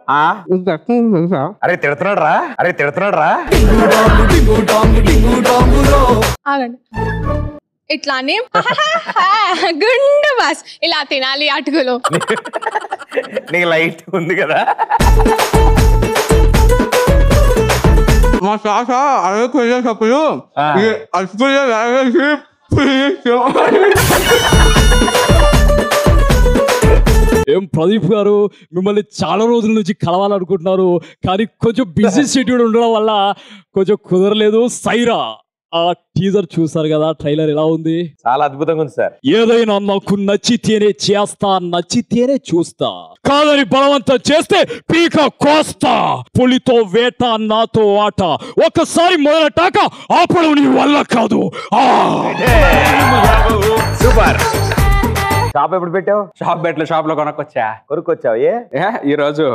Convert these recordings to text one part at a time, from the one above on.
ఆ తెలుసా అరే తిడుతున్నాడు రా అరే తిడుతున్నాడు రా ఆగండి ఇట్లానే గుండు బాస్ ఇలా తినాలి అటుకులు నీకు లైట్ ఉంది కదా మా తాత అరకు వెళ్ళేటప్పుడు ఆ. ఈ అటుకులు వేసి ఏం ప్రదీప్ గారు మిమ్మల్ని చాలా రోజుల నుంచి కలవాలనుకుంటున్నారు కానీ కొంచెం బిజీ షెడ్యూల్ ఉండడం వల్ల కొంచెం కుదరలేదు సైరా ఆ టీజర్ చూసారు కదా ట్రైలర్ ఎలా ఉంది చాలా అద్భుతంగా ఉంది సార్ ఏదైనా నాకు నచ్చితేనే చేస్తా నచ్చితేనే చూస్తా కాదని బలవంతం చేస్తే పీక కోస్తా పులితో వేట నాతో ఆట ఒక్కసారి మొదలటాక ఆపడం నీ వల్ల కాదు ఆ సూపర్ షాప్ ఎప్పుడు పెట్టావు షాప్ బెట్లు షాప్ లో కొనకొచ్చా కొనుక్కొచ్చావు ఏ ఏ ఈ రోజు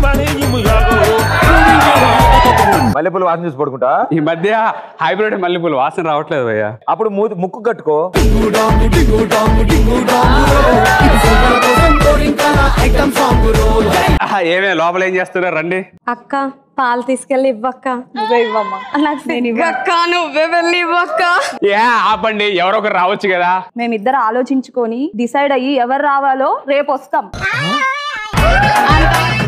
మల్లెపూలు వాసన చూసి పడుకుంటా ఈ మధ్య హైబ్రిడ్ మల్లెపూలు వాసన రావట్లేదు భయ్యా అప్పుడు మూతి ముక్కు కట్టుకో ఆహా, ఏమే లోపల ఏం చేస్తున్నారు రండి అక్క పాలు తీసుకెళ్ళి ఇవ్వక్క నువ్వే ఇవ్వమ్మా నాకు సిగ్గక్క నువ్వే వెళ్ళి ఇవ్వక్క ఏ ఆపండి ఎవరో ఒకరు రావచ్చు కదా మేమిద్దరు ఆలోచించుకొని డిసైడ్ అయ్యి ఎవరు రావాలో రేపు వస్తాం అంత